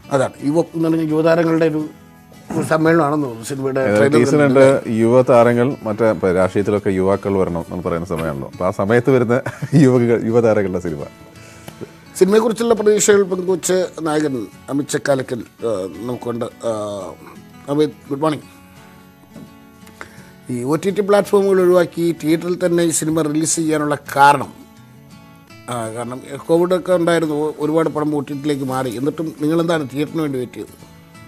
അതാണ് യുവ എന്ന് പറഞ്ഞാൽ യുവതാരങ്ങളുടെ ഒരു ഒരു സമ്മേളനമാണെന്ന് തോന്നുന്നു സിനിമയുടെ trailer ടീച്ചർ രണ്ട് യുവതാരങ്ങൾ മറ്റേ ഇപ്പൊ രാഷ്ട്രീയത്തിലൊക്കെ യുവാക്കൾ വരണം എന്ന് പറയുന്ന സമയമാണല്ലോ അപ്പൊ ആ സമയത്ത് വരുന്ന യുവക യുവതാരങ്ങളുടെ സിനിമ സിനിമയെക്കുറിച്ചുള്ള പ്രതീക്ഷകൾ പങ്കുവച്ച് നായകൻ അമിത് ചക്കാലക്കൽ ആ, നമുക്കുണ്ട് ആ, അമിത് ഗുഡ് മോർണിംഗ് ഈ ഒ ടി ടി പ്ലാറ്റ്ഫോമുകൾ ഒഴിവാക്കി തിയേറ്ററിൽ തന്നെ ഈ സിനിമ റിലീസ് ചെയ്യാനുള്ള കാരണം ആ, കാരണം കോവിഡ് ഒക്കെ ഉണ്ടായിരുന്നു ഒരുപാട് പടം ഒ ടി ടിയിലേക്ക് മാറി എന്നിട്ടും നിങ്ങൾ എന്താണ് തിയേറ്ററിന് വേണ്ടി വെയിറ്റ് ചെയ്തത്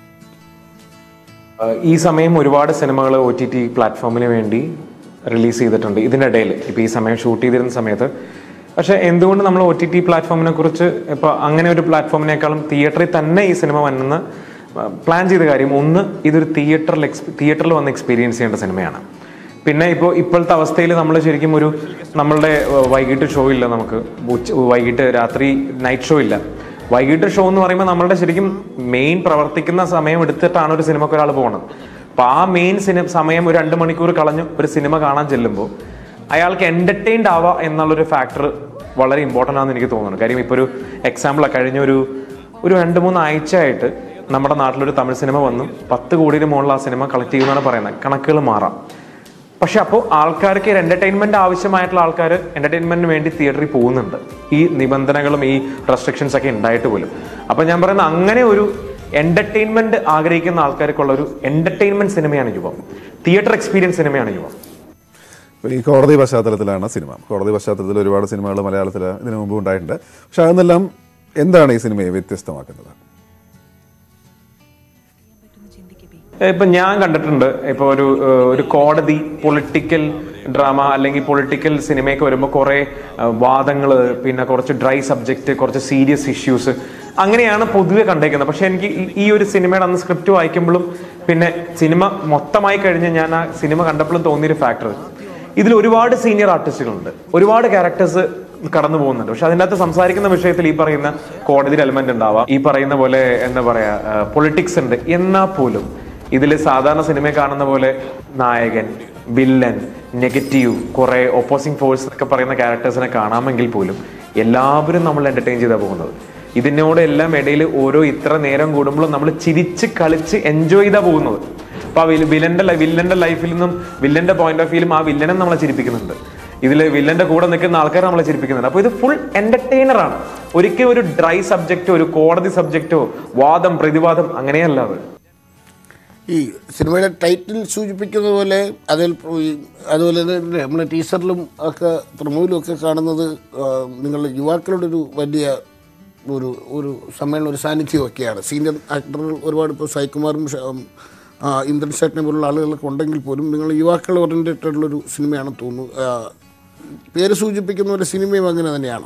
ആഹ് ഈ സമയം ഒരുപാട് സിനിമകൾ ഒ ടി ടി പ്ലാറ്റ്ഫോമിന് വേണ്ടി റിലീസ് ചെയ്തിട്ടുണ്ട് ഇതിൻ്റെ ഇടയിൽ ഇപ്പോൾ ഈ സമയം ഷൂട്ട് ചെയ്തിരുന്ന സമയത്ത് പക്ഷേ എന്തുകൊണ്ട് നമ്മൾ ഒ ടി ടി പ്ലാറ്റ്ഫോമിനെ കുറിച്ച് ഇപ്പോൾ അങ്ങനെ ഒരു പ്ലാറ്റ്ഫോമിനേക്കാളും തിയേറ്ററിൽ തന്നെ ഈ സിനിമ വന്നെന്ന് പ്ലാൻ ചെയ്ത കാര്യം ഒന്ന് ഇതൊരു തിയേറ്ററിൽ എക്സ് തിയേറ്ററിൽ വന്ന് എക്സ്പീരിയൻസ് ചെയ്യേണ്ട സിനിമയാണ് പിന്നെ ഇപ്പോൾ ഇപ്പോഴത്തെ അവസ്ഥയിൽ നമ്മൾ ശരിക്കും ഒരു നമ്മളുടെ ഏഹ്, വൈകിട്ട് ഷോ ഇല്ല നമുക്ക് ഉച്ച വൈകിട്ട് രാത്രി നൈറ്റ് ഷോ ഇല്ല വൈകിട്ട് ഷോ എന്ന് പറയുമ്പോൾ നമ്മളുടെ ശരിക്കും മെയിൻ പ്രവർത്തിക്കുന്ന സമയം എടുത്തിട്ടാണ് ഒരു സിനിമക്ക് ഒരാൾ പോകുന്നത് അപ്പൊ ആ മെയിൻ സിനിമ സമയം ഒരു രണ്ട് മണിക്കൂർ കളഞ്ഞു ഒരു സിനിമ കാണാൻ ചെല്ലുമ്പോൾ അയാൾക്ക് എന്റർടൈൻഡ് ആവുക എന്നുള്ളൊരു ഫാക്ടർ വളരെ ഇമ്പോർട്ടൻ്റ് ആണെന്ന് എനിക്ക് തോന്നുന്നു കാര്യം ഇപ്പോൾ ഒരു എക്സാമ്പിൾ കഴിഞ്ഞ ഒരു ഒരു രണ്ട് മൂന്ന് ആഴ്ചയായിട്ട് നമ്മുടെ നാട്ടിലൊരു തമിഴ് സിനിമ വന്നു പത്ത് കോടിയുടെ മുകളിൽ ആ സിനിമ കളക്ട് ചെയ്യുമെന്നാണ് പറയുന്നത് കണക്കുകൾ മാറാം പക്ഷെ അപ്പോൾ ആൾക്കാർക്ക് ഒരു എന്റർടൈൻമെന്റ് ആവശ്യമായിട്ടുള്ള ആൾക്കാർ എന്റർടൈൻമെന്റിന് വേണ്ടി തിയേറ്ററിൽ പോകുന്നുണ്ട് ഈ നിബന്ധനകളും ഈ റെസ്ട്രിക്ഷൻസ് ഒക്കെ ഉണ്ടായിട്ട് പോലും അപ്പൊ ഞാൻ പറയുന്ന അങ്ങനെ ഒരു എന്റർടൈൻമെന്റ് ആഗ്രഹിക്കുന്ന ആൾക്കാർക്കുള്ള ഒരു എന്റർടൈൻമെന്റ് സിനിമയാണ് യുവം തിയേറ്റർ എക്സ്പീരിയൻസ് സിനിമയാണ് യുവം ഇപ്പൊ ഈ കോടതി പശ്ചാത്തലത്തിലാണ് സിനിമ കോടതി പശ്ചാത്തലത്തിൽ ഒരുപാട് സിനിമകൾ മലയാളത്തിൽ ഇതിനു മുമ്പ് ഉണ്ടായിട്ടുണ്ട് പക്ഷെ അതെന്നെല്ലാം എന്താണ് ഈ സിനിമയെ വ്യത്യസ്തമാക്കുന്നത് ഇപ്പൊ ഞാൻ കണ്ടിട്ടുണ്ട് ഇപ്പൊ ഒരു ഏഹ്, ഒരു കോടതി പൊളിറ്റിക്കൽ ഡ്രാമ അല്ലെങ്കിൽ പൊളിറ്റിക്കൽ സിനിമയൊക്കെ വരുമ്പോൾ കുറെ വാദങ്ങൾ പിന്നെ കുറച്ച് ഡ്രൈ സബ്ജക്റ്റ് കുറച്ച് സീരിയസ് ഇഷ്യൂസ് അങ്ങനെയാണ് പൊതുവെ കണ്ടേക്കുന്നത് പക്ഷെ എനിക്ക് ഈ- ഈ ഒരു സിനിമയുടെ അന്ന് സ്ക്രിപ്റ്റ് വായിക്കുമ്പോഴും പിന്നെ സിനിമ മൊത്തമായി കഴിഞ്ഞ് ഞാൻ ആ സിനിമ കണ്ടപ്പോഴും തോന്നിയൊരു ഫാക്ടർ ഇതിൽ ഒരുപാട് സീനിയർ ആർട്ടിസ്റ്റുകളുണ്ട് ഒരുപാട് ക്യാരക്ടേഴ്സ് കടന്നു പോകുന്നുണ്ട് പക്ഷെ അതിനകത്ത് സംസാരിക്കുന്ന വിഷയത്തിൽ ഈ പറയുന്ന കോടതിയിൽ എലമെന്റ് ഉണ്ടാവാം ഈ പറയുന്ന പോലെ എന്താ പറയാ പൊളിറ്റിക്സ് ഉണ്ട് എന്നാൽ പോലും ഇതിൽ സാധാരണ സിനിമയിൽ കാണുന്ന പോലെ നായകൻ വില്ലൻ നെഗറ്റീവ് കുറെ ഓപ്പോസിംഗ് ഫോഴ്സ് ഒക്കെ പറയുന്ന ക്യാരക്ടേഴ്സിനെ കാണാമെങ്കിൽ പോലും എല്ലാവരും നമ്മൾ എന്റർടൈൻ ചെയ്താ പോകുന്നത് ഇതിനോട് എല്ലാം ഇടയിൽ ഓരോ ഇത്ര നേരം കൂടുമ്പോഴും നമ്മൾ ചിരിച്ച് കളിച്ച് എൻജോയ് ചെയ്താ പോകുന്നത് അപ്പൊ ആ വില്ലന്റെ വില്ലന്റെ ലൈഫിൽ നിന്നും വില്ലന്റെ പോയിന്റ് ഓഫ് വ്യൂലും ആ വില്ലനെ നമ്മളെ ചിരിപ്പിക്കുന്നുണ്ട് ഇതിൽ വില്ലന്റെ കൂടെ നിൽക്കുന്ന ആൾക്കാർ നമ്മളെ ചിരിപ്പിക്കുന്നുണ്ട് അപ്പൊ ഇത് ഫുൾ എന്റർടൈനർ ആണ് ഒരിക്കലും ഒരു ഡ്രൈ സബ്ജക്റ്റോ ഒരു കോടതി സബ്ജക്റ്റോ വാദം പ്രതിവാദം അങ്ങനെയല്ല അത് ഈ സിനിമയുടെ ടൈറ്റിൽ സൂചിപ്പിക്കുന്ന പോലെ അതിൽ ഈ അതുപോലെ തന്നെ നമ്മൾ ടീച്ചറിലും ഒക്കെ പ്രമോയിലും ഒക്കെ കാണുന്നത് ആ, നിങ്ങളുടെ യുവാക്കളുടെ ഒരു വലിയ ഒരു ഒരു സമ്മേളനം ഒരു സാന്നിധ്യം ഒക്കെയാണ് സീനിയർ ആക്ടറുകൾ ഒരുപാട് ഇപ്പോൾ സായികുമാറും ഷ- ആ, ഇന്ദ്രൻ ഷേട്ടിനെ പോലുള്ള ആളുകളൊക്കെ ഉണ്ടെങ്കിൽ പോലും നിങ്ങൾ യുവാക്കൾ ഓറിയൻറ്റഡുള്ളൊരു സിനിമയാണെന്ന് തോന്നുന്നു ആ, പേര് സൂചിപ്പിക്കുന്ന പോലെ സിനിമയും അങ്ങനെ തന്നെയാണോ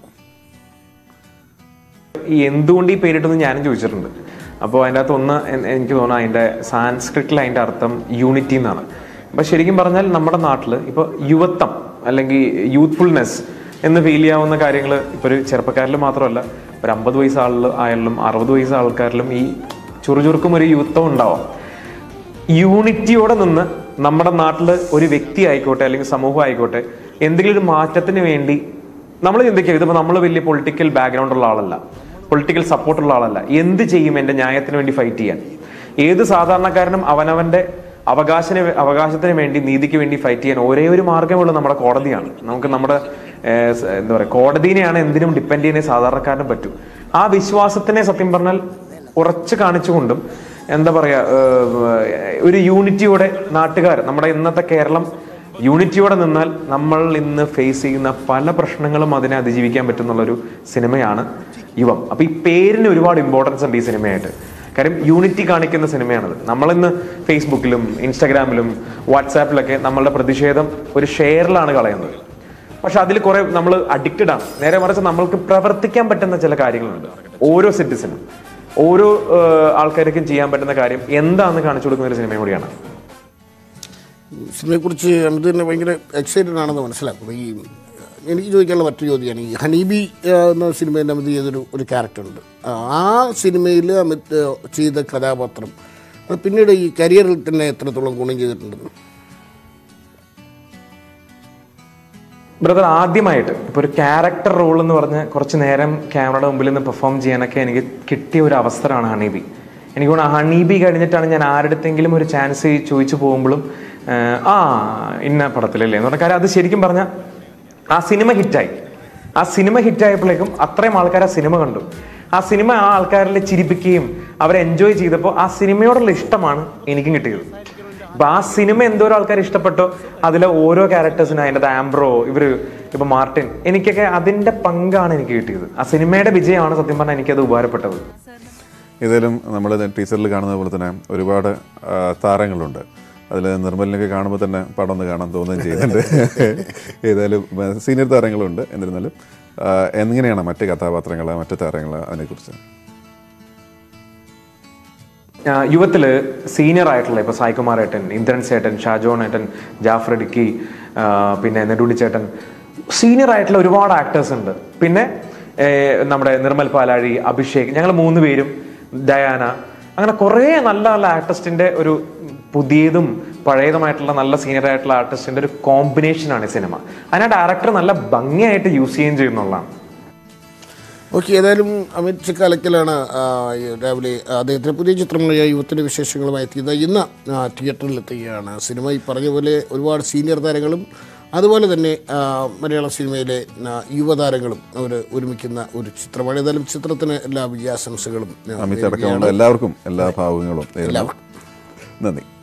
ഈ എന്തുകൊണ്ട് ഈ പേരിട്ടെന്ന് ഞാനും ചോദിച്ചിട്ടുണ്ട് അപ്പോൾ അതിൻ്റെ അകത്ത് ഒന്ന് എൻ- എനിക്ക് തോന്നുന്നു അതിൻ്റെ സാൻസ്ക്രിറ്റിൽ അതിൻ്റെ അർത്ഥം യൂണിറ്റി എന്നാണ് അപ്പം ശരിക്കും പറഞ്ഞാൽ നമ്മുടെ നാട്ടിൽ ഇപ്പോൾ യുവത്വം അല്ലെങ്കിൽ യൂത്ത്ഫുൾനെസ് എന്ന് ഫീൽ ചെയ്യാവുന്ന കാര്യങ്ങൾ ഇപ്പോൾ ഒരു ചെറുപ്പക്കാരിൽ മാത്രമല്ല ഒരു അമ്പത് വയസ്സ് ആളിൽ ആയാലും അറുപത് വയസ്സ് ആൾക്കാരിലും ഈ ചുറുചുറുക്കും ഒരു യുവത്വം ഉണ്ടാവാം യൂണിറ്റിയോടെ നിന്ന് നമ്മുടെ നാട്ടിൽ ഒരു വ്യക്തി ആയിക്കോട്ടെ അല്ലെങ്കിൽ സമൂഹം ആയിക്കോട്ടെ എന്തെങ്കിലും ഒരു മാറ്റത്തിന് വേണ്ടി നമ്മൾ ചിന്തിക്കുക ഇതിപ്പോൾ നമ്മൾ വലിയ പൊളിറ്റിക്കൽ ബാക്ക്ഗ്രൗണ്ട് ഉള്ള ആളല്ല പൊളിറ്റിക്കൽ സപ്പോർട്ടുള്ള ആളല്ല എന്ത് ചെയ്യും എൻ്റെ ന്യായത്തിന് വേണ്ടി ഫൈറ്റ് ചെയ്യാൻ ഏത് സാധാരണക്കാരനും അവനവന്റെ അവകാശത്തിന് വേ- അവകാശത്തിന് വേണ്ടി നീതിക്ക് വേണ്ടി ഫൈറ്റ് ചെയ്യാൻ ഒരേ ഒരു മാർഗ്ഗമുള്ളൂ നമ്മുടെ കോടതിയാണ് നമുക്ക് നമ്മുടെ ഏഹ്, സ- എന്താ പറയുക കോടതിനെയാണ് എന്തിനും ഡിപ്പെൻഡ് ചെയ്യാനേ സാധാരണക്കാരനും പറ്റൂ ആ വിശ്വാസത്തിനെ സത്യം പറഞ്ഞാൽ ഉറച്ചു കാണിച്ചുകൊണ്ടും എന്താ പറയാ ഏഹ്, ഒരു യൂണിറ്റിയോടെ നാട്ടുകാർ നമ്മുടെ ഇന്നത്തെ കേരളം യൂണിറ്റിയോടെ നിന്നാൽ നമ്മൾ ഇന്ന് ഫേസ് ചെയ്യുന്ന പല പ്രശ്നങ്ങളും അതിനെ അതിജീവിക്കാൻ പറ്റുന്നുള്ളൊരു സിനിമയാണ് യുവം അപ്പൊ ഈ പേരിന് ഒരുപാട് ഇമ്പോർട്ടൻസ് ഉണ്ട് ഈ സിനിമയായിട്ട് കാര്യം യൂണിറ്റി കാണിക്കുന്ന സിനിമയാണത് നമ്മളിന്ന് ഫേസ്ബുക്കിലും ഇൻസ്റ്റാഗ്രാമിലും വാട്സാപ്പിലൊക്കെ നമ്മളുടെ പ്രതിഷേധം ഒരു ഷെയറിലാണ് കളയുന്നത് പക്ഷെ അതിൽ കുറെ നമ്മൾ അഡിക്റ്റഡ് ആണ് നേരെ മറിച്ച് നമ്മൾക്ക് പ്രവർത്തിക്കാൻ പറ്റുന്ന ചില കാര്യങ്ങളുണ്ട് ഓരോ സിറ്റിസനും ഓരോ ഏഹ്, ആൾക്കാർക്കും ചെയ്യാൻ പറ്റുന്ന കാര്യം എന്താണെന്ന് കാണിച്ചു കൊടുക്കുന്ന ഒരു സിനിമയും കൂടിയാണ് സിനിമയെക്കുറിച്ച് അമിത് തന്നെ ഭയങ്കര എക്സൈറ്റഡ് ആണെന്ന് മനസ്സിലാക്കുന്നു ഈ എനിക്ക് ചോദിക്കാനുള്ള മറ്റൊരു ചോദ്യമാണ് ഈ ഹണീബി ആ, എന്ന സിനിമയിൽ അമിത് ചെയ്തൊരു ഒരു ക്യാരക്ടറുണ്ട് ആ സിനിമയിൽ അമിത് ചെയ്ത കഥാപാത്രം അത് പിന്നീട് ഈ കരിയറിൽ തന്നെ എത്രത്തോളം ഗുണം ചെയ്തിട്ടുണ്ടെന്ന് ബ്രദർ ആദ്യമായിട്ട് ഇപ്പൊ ഒരു ക്യാരക്ടർ റോൾ എന്ന് പറഞ്ഞ് കുറച്ച് നേരം ക്യാമറയുടെ മുമ്പിൽ നിന്ന് പെർഫോം ചെയ്യാനൊക്കെ എനിക്ക് കിട്ടിയ ഒരു അവസരമാണ് ഹണീബി എനിക്ക് തോന്നുന്നു ഹണീബി കഴിഞ്ഞിട്ടാണ് ഞാൻ ആരുടെത്തെങ്കിലും ഒരു ചാൻസ് ചോദിച്ചു പോകുമ്പോഴും ഏഹ്, ആ ഇന്ന പടത്തിലല്ലേ എന്ന് പറഞ്ഞ കാര്യം അത് ശരിക്കും പറഞ്ഞാൽ ആ സിനിമ ഹിറ്റായി ആ സിനിമ ഹിറ്റായപ്പോഴേക്കും അത്രയും ആൾക്കാർ ആ സിനിമ കണ്ടു ആ സിനിമ ആ ആൾക്കാരിൽ ചിരിപ്പിക്കുകയും അവരെ എൻജോയ് ചെയ്തപ്പോൾ ആ സിനിമയോടുള്ള ഇഷ്ടമാണ് എനിക്കും കിട്ടിയത് അപ്പൊ ആ സിനിമ എന്തോരം ആൾക്കാർ ഇഷ്ടപ്പെട്ടോ അതിലെ ഓരോ ക്യാരക്ടേഴ്സിനും അതിൻ്റെ ആംബ്രോ ഇവര് ഇപ്പൊ മാർട്ടിൻ എനിക്കൊക്കെ അതിന്റെ പങ്കാണ് എനിക്ക് കിട്ടിയത് ആ സിനിമയുടെ വിജയമാണ് സത്യം പറഞ്ഞാൽ എനിക്കത് ഉപകാരപ്പെട്ടത് ഏതായാലും നമ്മൾ ടീച്ചറിൽ കാണുന്ന പോലെ തന്നെ ഒരുപാട് ആ, താരങ്ങളുണ്ട് അതിൽ നിർമ്മലിനൊക്കെ കാണുമ്പോൾ തന്നെ പടം ഒന്ന് കാണാൻ തോന്നുകയും ചെയ്യുന്നുണ്ട് ഏതായാലും സീനിയർ താരങ്ങളുണ്ട് എന്നിരുന്നാലും ആ, എങ്ങനെയാണ് മറ്റ് കഥാപാത്രങ്ങൾ മറ്റ് താരങ്ങൾ അതിനെക്കുറിച്ച് ആ, യുവത്തില് സീനിയർ ആയിട്ടുള്ള ഇപ്പൊ സായികുമാർ ഏട്ടൻ ഇന്ദ്രൻ ചേട്ടൻ ഷാജോൺ ഏട്ടൻ ജാഫർ ഇടുക്കി ആ, പിന്നെ നെടുണ്ടി ചേട്ടൻ സീനിയർ ആയിട്ടുള്ള ഒരുപാട് ആക്ടേഴ്സ് ഉണ്ട് പിന്നെ ഏ, നമ്മുടെ നിർമ്മൽ പാലാഴി അഭിഷേക് ഞങ്ങൾ മൂന്ന് പേരും ഡയാന അങ്ങനെ കുറേ നല്ല നല്ല ആർട്ടിസ്റ്റിന്റെ ഒരു പുതിയതും പഴയതുമായിട്ടുള്ള നല്ല സീനിയർ ആയിട്ടുള്ള ആർട്ടിസ്റ്റിന്റെ ഒരു കോമ്പിനേഷനാണ് ഈ സിനിമ അതിനെ ഡയറക്ടർ നല്ല ഭംഗിയായിട്ട് യൂസ് ചെയ്യുകയും ചെയ്യുന്നുള്ളതാണ് ഓക്കെ ഏതായാലും അമിത് ചിക്കാലക്കലാണ് ആ, ഈ രാവിലെ അദ്ദേഹത്തിൻ്റെ പുതിയ ചിത്രമായ യുവത്തിൻ്റെ വിശേഷങ്ങളുമായി എത്തിയത് ഇന്ന് ആ, തിയേറ്ററിലെത്തുകയാണ് സിനിമ ഈ പറഞ്ഞ പോലെ ഒരുപാട് സീനിയർ താരങ്ങളും അതുപോലെ തന്നെ ആ, മലയാള സിനിമയിലെ ആ, യുവതാരങ്ങളും അവർ ഒരുമിക്കുന്ന ഒരു ചിത്രമാണ് ഏതായാലും ചിത്രത്തിന് എല്ലാ വിജയാശംസകളും ആ, അമിത് അടക്കമുള്ള എല്ലാവർക്കും എല്ലാ ഭാവങ്ങളും നേരുന്നു. നന്ദി